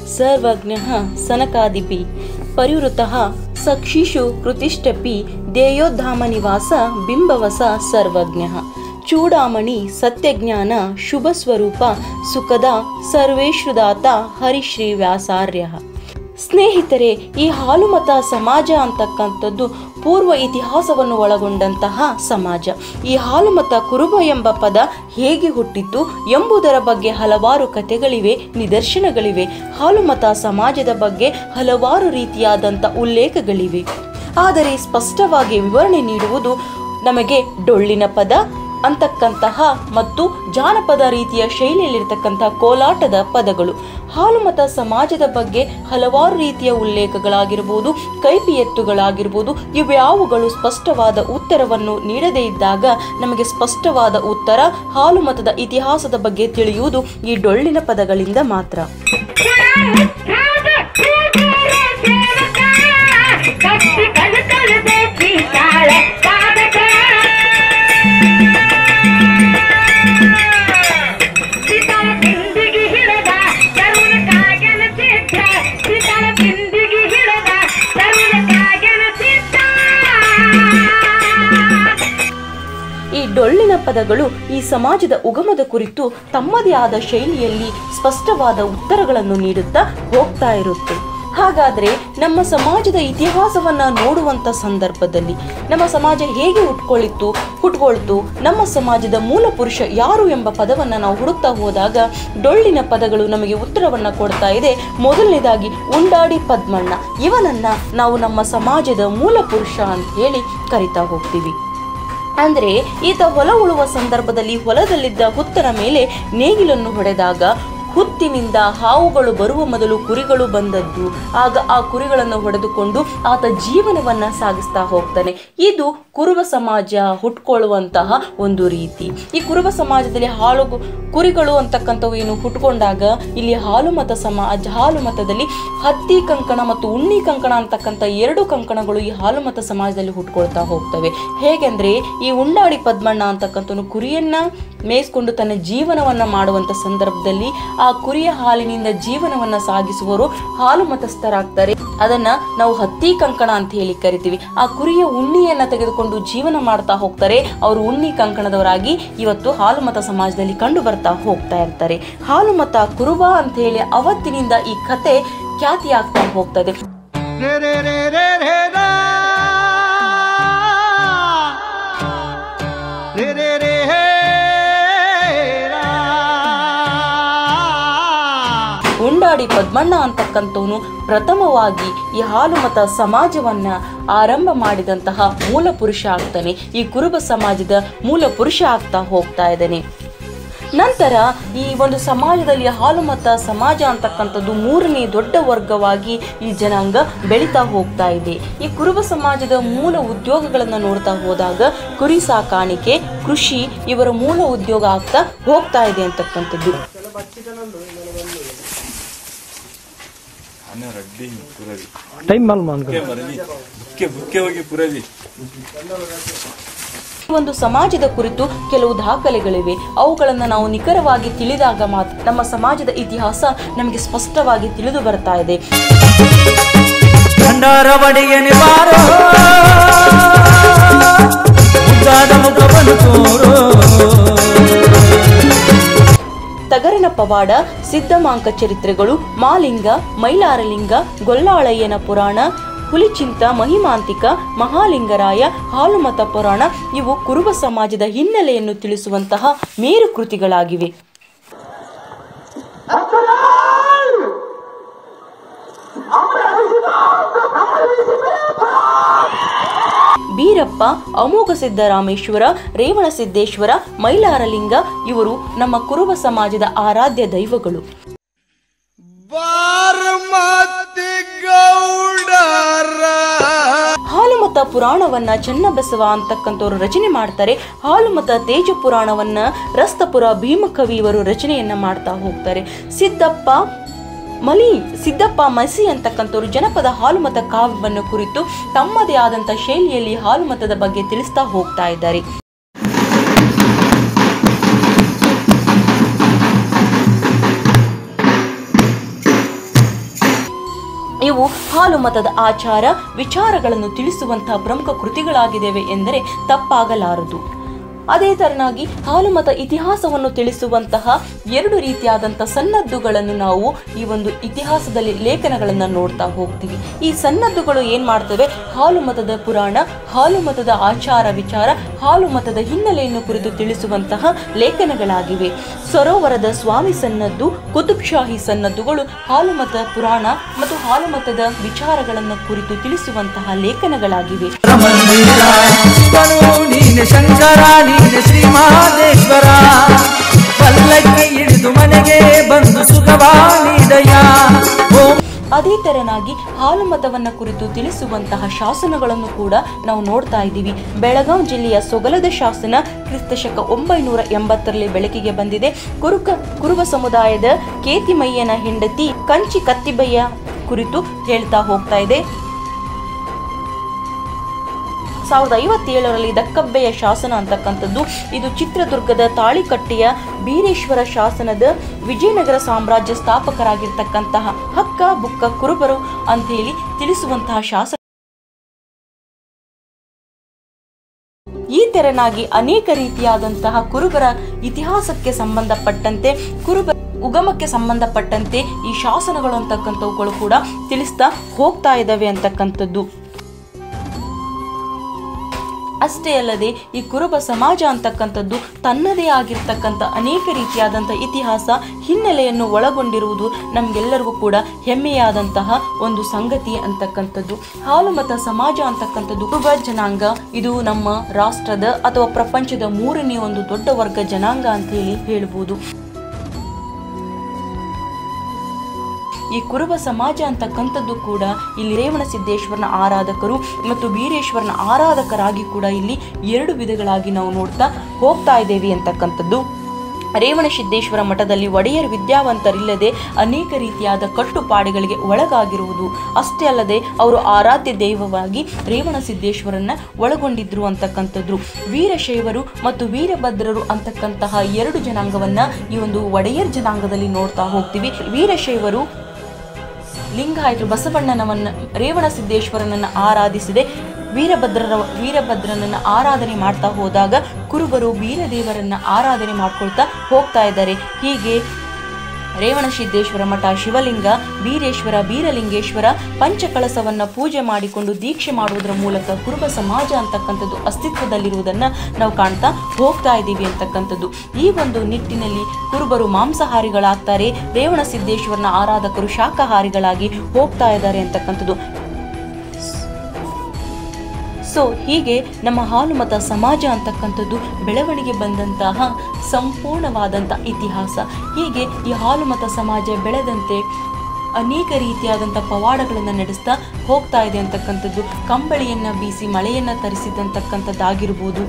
ಸರ್ವಜ್ಞ ಸನಕಾದಿಪಿ ಪರಿವೃತಃ ಸಕ್ಷಿಷು ಕೃತಿಷ್ಟಪಿ ದೇಯೋಧಾಮ ನಿವಾಸ ಬಿಂಬವಸ ಸರ್ವಜ್ಞ ಚೂಡಾಮಣಿ ಸತ್ಯಜ್ಞಾನ ಶುಭ ಸ್ವರೂಪ ಸುಖದ ಸರ್ವೇಶ್ರುದಾತ ಹರಿಶ್ರೀ ವ್ಯಾಸಾರ್ಯ ಸ್ನೇಹಿತರೆ ಈ ಹಾಲುಮತ ಸಮಾಜ ಅಂತಕ್ಕಂಥದ್ದು ಪೂರ್ವ ಇತಿಹಾಸವನ್ನು ಒಳಗೊಂಡಂತಹ ಸಮಾಜ ಈ ಹಾಲುಮತ ಕುರುಬ ಎಂಬ ಪದ ಹೇಗೆ ಹುಟ್ಟಿತು ಎಂಬುದರ ಬಗ್ಗೆ ಹಲವಾರು ಕಥೆಗಳಿವೆ ನಿದರ್ಶನಗಳಿವೆ ಹಾಲುಮತ ಸಮಾಜದ ಬಗ್ಗೆ ಹಲವಾರು ರೀತಿಯಾದಂಥ ಉಲ್ಲೇಖಗಳಿವೆ ಆದರೆ ಸ್ಪಷ್ಟವಾಗಿ ವಿವರಣೆ ನೀಡುವುದು ನಮಗೆ ಡೊಳ್ಳಿನ ಪದ ಅಂತಕ್ಕಂತಹ ಮತ್ತು ಜಾನಪದ ರೀತಿಯ ಶೈಲಿಯಲ್ಲಿರ್ತಕ್ಕಂತಹ ಕೋಲಾಟದ ಪದಗಳು ಹಾಲುಮತ ಸಮಾಜದ ಬಗ್ಗೆ ಹಲವಾರು ರೀತಿಯ ಉಲ್ಲೇಖಗಳಾಗಿರ್ಬೋದು ಕೈಪಿಯತ್ತುಗಳಾಗಿರ್ಬೋದು ಇವ್ಯಾವುಗಳು ಸ್ಪಷ್ಟವಾದ ಉತ್ತರವನ್ನು ನೀಡದೇ ಇದ್ದಾಗ ನಮಗೆ ಸ್ಪಷ್ಟವಾದ ಉತ್ತರ ಹಾಲುಮತದ ಇತಿಹಾಸದ ಬಗ್ಗೆ ತಿಳಿಯುವುದು ಈ ಡೊಳ್ಳಿನ ಪದಗಳಿಂದ ಮಾತ್ರ ಕಟ್ಟಿ ಕಲಿತಲಬೇಕು ತಾಳೆ ಸಾಧಕ ಸೀತಾಳ ಬಿಂದಿಗೆ ಹಿಡದ ತರುಣ ಕಾಗನ ಚಿತ್ತ ಸೀತಾಳ ಬಿಂದಿಗೆ ಹಿಡದ ತರುಣ ಕಾಗನ ಚಿತ್ತ ಈ ಡೊಳ್ಳಿನ ಪದಗಳು ಈ ಸಮಾಜದ ಉಗಮದ ಕುರಿತು ತಮ್ಮದೇ ಆದ ಶೈಲಿಯಲ್ಲಿ ಸ್ಪಷ್ಟವಾದ ಉತ್ತರಗಳನ್ನು ನೀಡುತ್ತಾ ಹೋಗ್ತಾ ಇರುತ್ತೆ ಹಾಗಾದ್ರೆ ನಮ್ಮ ಸಮಾಜದ ಇತಿಹಾಸವನ್ನ ನೋಡುವಂತ ಸಂದರ್ಭದಲ್ಲಿ ನಮ್ಮ ಸಮಾಜ ಹೇಗೆ ಹುಟ್ಕೊಳ್ಳಿತ್ತು ಹುಟ್ಕೊಳ್ತು ನಮ್ಮ ಸಮಾಜದ ಮೂಲ ಪುರುಷ ಯಾರು ಎಂಬ ಪದವನ್ನ ನಾವು ಹುಡುಕ್ತಾ ಹೋದಾಗ ಡೊಳ್ಳಿನ ಪದಗಳು ನಮಗೆ ಉತ್ತರವನ್ನ ಕೊಡ್ತಾ ಇದೆ ಮೊದಲನೇದಾಗಿ ಉಂಡಾಡಿ ಪದ್ಮಣ್ಣ ಇವನನ್ನ ನಾವು ನಮ್ಮ ಸಮಾಜದ ಮೂಲ ಪುರುಷ ಅಂತ ಹೇಳಿ ಕರಿತಾ ಹೋಗ್ತೀವಿ ಅಂದ್ರೆ ಈತ ಹೊಲ ಉಳುವ ಸಂದರ್ಭದಲ್ಲಿ ಹೊಲದಲ್ಲಿದ್ದ ಹುತ್ತನ ಮೇಲೆ ನೇಗಿಲನ್ನು ಹೊಡೆದಾಗ ಹುತ್ತಿನಿಂದ ಹಾವುಗಳು ಬರುವ ಮೊದಲು ಕುರಿಗಳು ಬಂದದ್ದು ಆಗ ಆ ಕುರಿಗಳನ್ನು ಹೊಡೆದುಕೊಂಡು ಆತ ಜೀವನವನ್ನ ಸಾಗಿಸ್ತಾ ಹೋಗ್ತಾನೆ ಇದು ಕುರುಬ ಸಮಾಜ ಹುಟ್ಕೊಳ್ಳುವಂತಹ ಒಂದು ರೀತಿ ಈ ಕುರುಬ ಸಮಾಜದಲ್ಲಿ ಹಾಳು ಕುರಿಗಳು ಅಂತಕ್ಕಂಥವು ಏನು ಹುಟ್ಕೊಂಡಾಗ ಇಲ್ಲಿ ಹಾಲು ಮತ ಸಮಾಜ ಹಾಲು ಮತದಲ್ಲಿ ಹತ್ತಿ ಕಂಕಣ ಮತ್ತು ಉಣ್ಣಿ ಕಂಕಣ ಅಂತಕ್ಕಂಥ ಎರಡು ಕಂಕಣಗಳು ಈ ಹಾಲು ಮತ ಸಮಾಜದಲ್ಲಿ ಹುಟ್ಕೊಳ್ತಾ ಹೋಗ್ತವೆ ಹೇಗೆಂದ್ರೆ ಈ ಉಂಡಾಡಿ ಪದ್ಮಣ್ಣ ಅಂತಕ್ಕಂಥವನು ಕುರಿಯನ್ನ ಮೇಯಿಸ್ಕೊಂಡು ತನ್ನ ಜೀವನವನ್ನ ಮಾಡುವಂತ ಸಂದರ್ಭದಲ್ಲಿ ಆ ಕುರಿಯ ಹಾಲಿನಿಂದ ಜೀವನವನ್ನ ಸಾಗಿಸುವವರು ಹಾಲು ಮತಸ್ಥರಾಗ್ತಾರೆ ಅದನ್ನ ನಾವು ಹತ್ತಿ ಕಂಕಣ ಅಂತ ಹೇಳಿ ಕರಿತೀವಿ ಆ ಕುರಿಯ ಉಣ್ಣಿಯನ್ನ ತೆಗೆದುಕೊಂಡು ಜೀವನ ಮಾಡ್ತಾ ಹೋಗ್ತಾರೆ ಅವರು ಉಣ್ಣಿ ಕಂಕಣದವರಾಗಿ ಇವತ್ತು ಹಾಲು ಮತ ಸಮಾಜದಲ್ಲಿ ಕಂಡು ಬರ್ತಾ ಹೋಗ್ತಾ ಇರ್ತಾರೆ ಹಾಲು ಮತ ಕುರುಬ ಅಂತ ಹೇಳಿ ಅವತ್ತಿನಿಂದ ಈ ಕತೆ ಖ್ಯಾತಿ ಆಗ್ತಾ ಹೋಗ್ತದೆ ರೇ ರೇ ರೇ ರೇ ರೇ ರಾ. ರೇ ರೇ ರೇ ಹೇ ರಾ. ಉಂಡಾಡಿ ಪದ್ಮಣ್ಣ ಅಂತಕ್ಕಂಥವನು ಪ್ರಥಮವಾಗಿ ಈ ಹಾಲುಮತ ಸಮಾಜವನ್ನ ಆರಂಭ ಮಾಡಿದಂತಹ ಮೂಲ ಪುರುಷ ಆಗ್ತಾನೆ ಈ ಕುರುಬ ಸಮಾಜದ ಮೂಲ ಪುರುಷ ಆಗ್ತಾ ಹೋಗ್ತಾ ಇದ್ದಾನೆ ನಂತರ ಈ ಒಂದು ಸಮಾಜದಲ್ಲಿ ಹಾಲುಮತ ಸಮಾಜ ಅಂತಕ್ಕಂಥದ್ದು ಮೂರನೇ ದೊಡ್ಡ ವರ್ಗವಾಗಿ ಈ ಜನಾಂಗ ಬೆಳೀತಾ ಹೋಗ್ತಾ ಇದೆ ಈ ಕುರುಬ ಸಮಾಜದ ಮೂಲ ಉದ್ಯೋಗಗಳನ್ನು ನೋಡ್ತಾ ಹೋದಾಗ ಕುರಿ ಸಾಕಾಣಿಕೆ ಕೃಷಿ ಇವರ ಮೂಲ ಉದ್ಯೋಗ ಆಗ್ತಾ ಹೋಗ್ತಾ ಇದೆ ಅಂತಕ್ಕಂಥದ್ದು ಅನ್ನ ರಡ್ಡಿ ಪುರವಿ ಟೈಮ್ ಮಾಲ್ ಮಾಡ್ಕೊ ಬುಕ್ಕೆ ಮರವಿ ಬುಕ್ಕೆ ಬುಕ್ಕೆ ಹೋಗಿ ಪುರವಿ ಈ ಒಂದು ಸಮಾಜದ ಕುರಿತು ಕೆಲವು ದಾಖಲೆಗಳಿವೆ ಅವುಗಳನ್ನು ನಾವು ನಿಖರವಾಗಿ ತಿಳಿದಾಗ ಮಾತ್ರ ನಮ್ಮ ಸಮಾಜದ ಇತಿಹಾಸ ನಮಗೆ ಸ್ಪಷ್ಟವಾಗಿ ತಿಳಿದು ಬರ್ತಾ ಇದೆ ಭಂಡಾರ ಒಡೆಯನೆ ಬಾರೋ ಮುದ್ದಾದ ಮುಖವನ್ನು ತೋರೋ ತಗರನ ಪವಾಡ ಸಿದ್ಧಮಾಂಕ ಚರಿತ್ರೆಗಳು ಮಾಲಿಂಗ ಮೈಲಾರಲಿಂಗ ಗೊಲ್ಲಾಳಯ್ಯನ ಪುರಾಣ ಹುಲಿಚಿಂತ ಮಹಿಮಾಂತಿಕ ಮಹಾಲಿಂಗರಾಯ ಹಾಲುಮತ ಪುರಾಣ ಇವು ಕುರುಬ ಸಮಾಜದ ಹಿನ್ನೆಲೆಯನ್ನು ತಿಳಿಸುವಂತಹ ಮೇರು ಕೃತಿಗಳಾಗಿವೆ ಬೀರಪ್ಪ ಅಮೋಘ ಸಿದ್ದರಾಮೇಶ್ವರ ರೇವಣ ಸಿದ್ದೇಶ್ವರ ಮೈಲಾರಲಿಂಗ ಇವರು ನಮ್ಮ ಕುರುಬ ಸಮಾಜದ ಆರಾಧ್ಯ ದೈವಗಳು ಬಾರ್ಮತಿ ಗೌಡರ ಹಾಲುಮತ ಪುರಾಣವನ್ನ ಚನ್ನಬಸವ ಅಂತಕ್ಕಂಥವ್ರು ರಚನೆ ಮಾಡ್ತಾರೆ ಹಾಲುಮತ ತೇಜ ಪುರಾಣವನ್ನ ರಸ್ತಪುರ ಭೀಮಕವಿ ಇವರು ರಚನೆಯನ್ನ ಮಾಡ್ತಾ ಹೋಗ್ತಾರೆ ಸಿದ್ದಪ್ಪ ಮಲಿ ಸಿದ್ದಪ್ಪ ಮಸಿ ಅಂತಕ್ಕಂಥವ್ರು ಜನಪದ ಹಾಲುಮತ ಕಾವ್ಯವನ್ನು ಕುರಿತು ತಮ್ಮದೇ ಆದಂಥ ಶೈಲಿಯಲ್ಲಿ ಹಾಲುಮತದ ಬಗ್ಗೆ ತಿಳಿಸ್ತಾ ಹೋಗ್ತಾ ಇದ್ದಾರೆ ಇವು ಹಾಲು ಮತದ ಆಚಾರ ವಿಚಾರಗಳನ್ನು ತಿಳಿಸುವಂತಹ ಪ್ರಮುಖ ಕೃತಿಗಳಾಗಿದ್ದಾವೆ ಎಂದರೆ ತಪ್ಪಾಗಲಾರದು ಅದೇ ತರನಾಗಿ ಹಾಲುಮತ ಇತಿಹಾಸವನ್ನು ತಿಳಿಸುವಂತಹ ಎರಡು ರೀತಿಯಾದಂಥ ಸನ್ನದ್ದುಗಳನ್ನು ನಾವು ಈ ಒಂದು ಇತಿಹಾಸದಲ್ಲಿ ಲೇಖನಗಳನ್ನು ನೋಡ್ತಾ ಹೋಗ್ತೀವಿ ಈ ಸನ್ನದ್ದುಗಳು ಏನ್ ಮಾಡ್ತವೆ ಹಾಲು ಮತದ ಪುರಾಣ ಹಾಲು ಮತದ ಆಚಾರ ವಿಚಾರ ಹಾಲು ಮತದ ಹಿನ್ನೆಲೆಯನ್ನು ಕುರಿತು ತಿಳಿಸುವಂತಹ ಲೇಖನಗಳಾಗಿವೆ ಸರೋವರದ ಸ್ವಾಮಿ ಸನ್ನದ್ದು ಕುತುಬ್ ಶಾಹಿ ಸನ್ನದ್ದುಗಳು ಹಾಲು ಮತ ಪುರಾಣ ಮತ್ತು ಹಾಲು ಮತದ ವಿಚಾರಗಳನ್ನು ಕುರಿತು ತಿಳಿಸುವಂತಹ ಲೇಖನಗಳಾಗಿವೆ ಮಂದಿರ ಶಿವನು ನೀನೆ ಶಂಕರ ನೀನೆ ಶ್ರೀ ಮಹಾದೇಶ್ವರ ಪಲ್ಲಕ್ಕಿ ಹಿಡಿದು ಮನೆಗೆ ಬಂದು ಸುಖವಾ ನೀಡಯ್ಯ ಓಂ ಅದೇ ತೆರನಾಗಿ ಹಾಲು ಮತವನ್ನ ಕುರಿತು ತಿಳಿಸುವಂತಹ ಶಾಸನಗಳನ್ನು ಕೂಡ ನಾವು ನೋಡ್ತಾ ಇದ್ದೀವಿ ಬೆಳಗಾಂ ಜಿಲ್ಲೆಯ ಸೊಗಲದ ಶಾಸನ ಕ್ರಿಸ್ತಶಕ ಒಂಬೈನೂರ ಎಂಬತ್ತರಲ್ಲಿ ಬೆಳಕಿಗೆ ಬಂದಿದೆ ಕುರುಕ ಕುರುಬ ಸಮುದಾಯದ ಕೇತಿಮಯ್ಯನ ಹೆಂಡತಿ ಕಂಚಿ ಕತ್ತಿಬಯ್ಯ ಕುರಿತು ಹೇಳ್ತಾ ಹೋಗ್ತಾ ಇದೆ ಸಾವಿರದ ಐವತ್ತೇಳರಲ್ಲಿ ದಕ್ಕಬ್ಬೆಯ ಶಾಸನ ಅಂತಕ್ಕಂಥದ್ದು ಇದು ಚಿತ್ರದುರ್ಗದ ತಾಳಿಕಟ್ಟೆಯ ಬೀರೇಶ್ವರ ಶಾಸನದ ವಿಜಯನಗರ ಸಾಮ್ರಾಜ್ಯ ಸ್ಥಾಪಕರಾಗಿರ್ತಕ್ಕಂತಹ ಹಕ್ಕ ಬುಕ್ಕ ಕುರುಬರು ಅಂತೇಳಿ ತಿಳಿಸುವಂತಹ ಶಾಸನ ಈ ತೆರನಾಗಿ ಅನೇಕ ರೀತಿಯಾದಂತಹ ಕುರುಬರ ಇತಿಹಾಸಕ್ಕೆ ಸಂಬಂಧಪಟ್ಟಂತೆ ಕುರುಬ ಉಗಮಕ್ಕೆ ಸಂಬಂಧಪಟ್ಟಂತೆ ಈ ಶಾಸನಗಳು ಅಂತಕ್ಕಂಥವುಗಳು ಕೂಡ ತಿಳಿಸ್ತಾ ಹೋಗ್ತಾ ಇದ್ದಾವೆ ಅಂತಕ್ಕಂಥದ್ದು ಅಷ್ಟೇ ಅಲ್ಲದೆ ಈ ಕುರುಬ ಸಮಾಜ ಅಂತಕ್ಕಂಥದ್ದು ತನ್ನದೇ ಆಗಿರ್ತಕ್ಕಂಥ ಅನೇಕ ರೀತಿಯಾದಂಥ ಇತಿಹಾಸ ಹಿನ್ನೆಲೆಯನ್ನು ಒಳಗೊಂಡಿರುವುದು ನಮಗೆಲ್ಲರಿಗೂ ಕೂಡ ಹೆಮ್ಮೆಯಾದಂತಹ ಒಂದು ಸಂಗತಿ ಅಂತಕ್ಕಂಥದ್ದು ಹಾಲುಮತ ಸಮಾಜ ಅಂತಕ್ಕಂಥದ್ದು ಕುರುಬ ಜನಾಂಗ ಇದು ನಮ್ಮ ರಾಷ್ಟ್ರದ ಅಥವಾ ಪ್ರಪಂಚದ ಮೂರನೇ ಒಂದು ದೊಡ್ಡ ವರ್ಗ ಜನಾಂಗ ಅಂತ ಹೇಳಿ ಹೇಳ್ಬೋದು ಈ ಕುರುಬ ಸಮಾಜ ಅಂತಕ್ಕಂಥದ್ದು ಕೂಡ ಇಲ್ಲಿ ರೇವಣ ಸಿದ್ದೇಶ್ವರನ ಆರಾಧಕರು ಮತ್ತು ವೀರೇಶ್ವರನ ಆರಾಧಕರಾಗಿ ಕೂಡ ಇಲ್ಲಿ ಎರಡು ವಿಧಗಳಾಗಿ ನಾವು ನೋಡ್ತಾ ಹೋಗ್ತಾ ಇದ್ದೇವೆ ಅಂತಕ್ಕಂಥದ್ದು ರೇವಣ ಸಿದ್ದೇಶ್ವರ ಮಠದಲ್ಲಿ ಒಡೆಯರ್ ವಿದ್ಯಾವಂತರಿಲ್ಲದೆ ಅನೇಕ ರೀತಿಯಾದ ಕಟ್ಟುಪಾಡುಗಳಿಗೆ ಒಳಗಾಗಿರುವುದು ಅಷ್ಟೇ ಅಲ್ಲದೆ ಅವರು ಆರಾಧ್ಯ ದೈವವಾಗಿ ರೇವಣ ಸಿದ್ದೇಶ್ವರನ್ನ ಒಳಗೊಂಡಿದ್ರು ಅಂತಕ್ಕಂಥದ್ದು ವೀರಶೈವರು ಮತ್ತು ವೀರಭದ್ರರು ಅಂತಕ್ಕಂತಹ ಎರಡು ಜನಾಂಗವನ್ನ ಈ ಒಂದು ಒಡೆಯರ್ ಜನಾಂಗದಲ್ಲಿ ನೋಡ್ತಾ ಹೋಗ್ತೀವಿ ವೀರಶೈವರು ಲಿಂಗಾಯತರು ಬಸವಣ್ಣನವನ್ನ ರೇವಣ ಸಿದ್ದೇಶ್ವರನನ್ನ ಆರಾಧಿಸಿದೆ ವೀರಭದ್ರರ ವೀರಭದ್ರನನ್ನ ಆರಾಧನೆ ಮಾಡ್ತಾ ಹೋದಾಗ ಕುರುಬರು ವೀರದೇವರನ್ನ ಆರಾಧನೆ ಮಾಡ್ಕೊಳ್ತಾ ಹೋಗ್ತಾ ಇದ್ದಾರೆ ಹೀಗೆ ರೇವಣಸಿದ್ದೇಶ್ವರ ಮಠ ಶಿವಲಿಂಗ ವೀರೇಶ್ವರ ಬೀರಲಿಂಗೇಶ್ವರ ಪಂಚಕಳಸವನ್ನ ಪೂಜೆ ಮಾಡಿಕೊಂಡು ದೀಕ್ಷೆ ಮಾಡುವುದರ ಮೂಲಕ ಕುರುಬ ಸಮಾಜ ಅಂತಕ್ಕಂಥದ್ದು ಅಸ್ತಿತ್ವದಲ್ಲಿರುವುದನ್ನ ನಾವು ಕಾಣ್ತಾ ಹೋಗ್ತಾ ಇದ್ದೀವಿ ಅಂತಕ್ಕಂಥದ್ದು ಈ ಒಂದು ನಿಟ್ಟಿನಲ್ಲಿ ಕುರುಬರು ಮಾಂಸಾಹಾರಿಗಳಾಗ್ತಾರೆ ರೇವಣ ಸಿದ್ದೇಶ್ವರನ ಆರಾಧಕರು ಶಾಕಾಹಾರಿಗಳಾಗಿ ಹೋಗ್ತಾ ಇದ್ದಾರೆ ಅಂತಕ್ಕಂಥದ್ದು ಸೊ ಹೀಗೆ ನಮ್ಮ ಹಾಲು ಮತ ಸಮಾಜ ಅಂತಕ್ಕಂಥದ್ದು ಬೆಳವಣಿಗೆ ಬಂದಂತಹ ಸಂಪೂರ್ಣವಾದಂಥ ಇತಿಹಾಸ ಹೀಗೆ ಈ ಹಾಲು ಮತ ಸಮಾಜ ಬೆಳೆದಂತೆ ಅನೇಕ ರೀತಿಯಾದಂಥ ಪವಾಡಗಳನ್ನು ನಡೆಸ್ತಾ ಹೋಗ್ತಾ ಇದೆ ಅಂತಕ್ಕಂಥದ್ದು ಕಂಬಳಿಯನ್ನು ಬೀಸಿ ಮಳೆಯನ್ನು ತರಿಸಿದಂತಕ್ಕಂಥದ್ದಾಗಿರ್ಬೋದು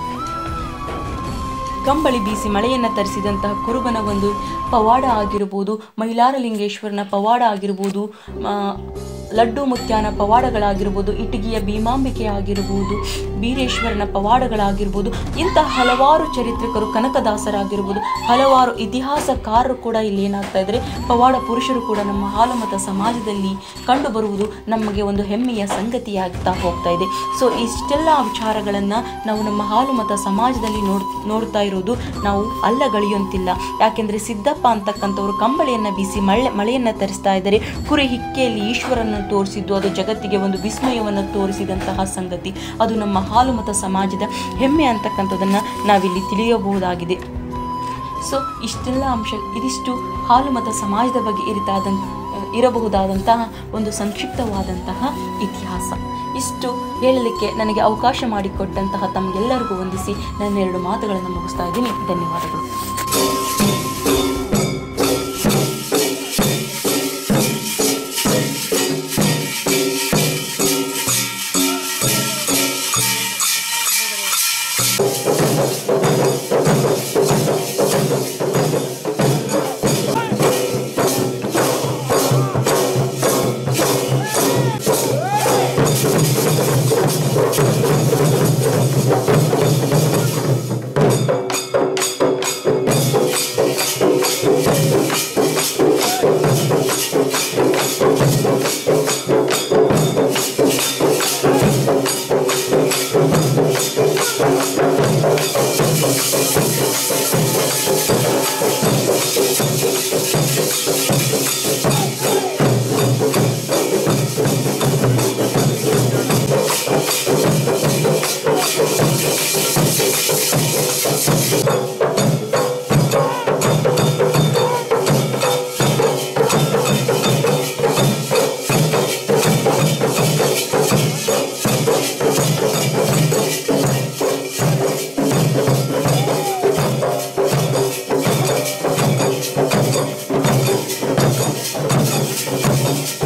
ಕಂಬಳಿ ಬೀಸಿ ಮಳೆಯನ್ನು ತರಿಸಿದಂತಹ ಕುರುಬನ ಒಂದು ಪವಾಡ ಆಗಿರ್ಬೋದು ಮೈಲಾರಲಿಂಗೇಶ್ವರನ ಪವಾಡ ಆಗಿರ್ಬೋದು ಆ, ಲಡ್ಡು ಮುತ್ಯಾನ ಪವಾಡಗಳಾಗಿರ್ಬೋದು ಇಟಗಿಯ ಭೀಮಾಂಬಿಕೆ ಆಗಿರ್ಬೋದು ಬೀರೇಶ್ವರನ ಪವಾಡಗಳಾಗಿರ್ಬೋದು ಇಂತಹ ಹಲವಾರು ಚರಿತ್ರಿಕರು ಕನಕದಾಸರಾಗಿರ್ಬೋದು ಹಲವಾರು ಇತಿಹಾಸಕಾರರು ಕೂಡ ಇಲ್ಲಿ ಏನಾಗ್ತಾ ಇದ್ದಾರೆ ಪವಾಡ ಪುರುಷರು ಕೂಡ ನಮ್ಮ ಹಾಲುಮತ ಸಮಾಜದಲ್ಲಿ ಕಂಡು ಬರುವುದು ನಮಗೆ ಒಂದು ಹೆಮ್ಮೆಯ ಸಂಗತಿಯಾಗ್ತಾ ಹೋಗ್ತಾ ಇದೆ ಸೊ ಇಷ್ಟೆಲ್ಲ ವಿಚಾರಗಳನ್ನು ನಾವು ನಮ್ಮ ಹಾಲುಮತ ಸಮಾಜದಲ್ಲಿ ನೋಡ್ ನೋಡ್ತಾ ಇರೋದು ನಾವು ಅಲ್ಲಗಳೆಯುವಂತಿಲ್ಲ ಯಾಕೆಂದರೆ ಸಿದ್ದಪ್ಪ ಅಂತಕ್ಕಂಥವ್ರು ಕಂಬಳಿಯನ್ನು ಬೀಸಿ ಮಳೆ ಮಳೆಯನ್ನು ತರಿಸ್ತಾ ಇದ್ದಾರೆ ಕುರಿ ಹಿಕ್ಕೆಯಲ್ಲಿ ಈಶ್ವರನ ತೋರಿಸಿದ್ದು ಅದು ಜಗತ್ತಿಗೆ ಒಂದು ವಿಸ್ಮಯವನ್ನು ತೋರಿಸಿದಂತಹ ಸಂಗತಿ ಅದು ನಮ್ಮ ಹಾಲುಮತ ಸಮಾಜದ ಹೆಮ್ಮೆ ಅಂತಕ್ಕಂಥದ್ದನ್ನು ನಾವಿಲ್ಲಿ ತಿಳಿಯಬಹುದಾಗಿದೆ ಸೊ ಇಷ್ಟೆಲ್ಲ ಅಂಶ ಇದಿಷ್ಟು ಹಾಲುಮತ ಸಮಾಜದ ಬಗ್ಗೆ ಇರಿತಾದ ಇರಬಹುದಾದಂತಹ ಒಂದು ಸಂಕ್ಷಿಪ್ತವಾದಂತಹ ಇತಿಹಾಸ ಇಷ್ಟು ಹೇಳಲಿಕ್ಕೆ ನನಗೆ ಅವಕಾಶ ಮಾಡಿಕೊಟ್ಟಂತಹ ತಮಗೆಲ್ಲರಿಗೂ ವಂದಿಸಿ ನನ್ನ ಎರಡು ಮಾತುಗಳನ್ನು ಮುಗಿಸ್ತಾ ಇದ್ದೀನಿ ಧನ್ಯವಾದಗಳು ಿ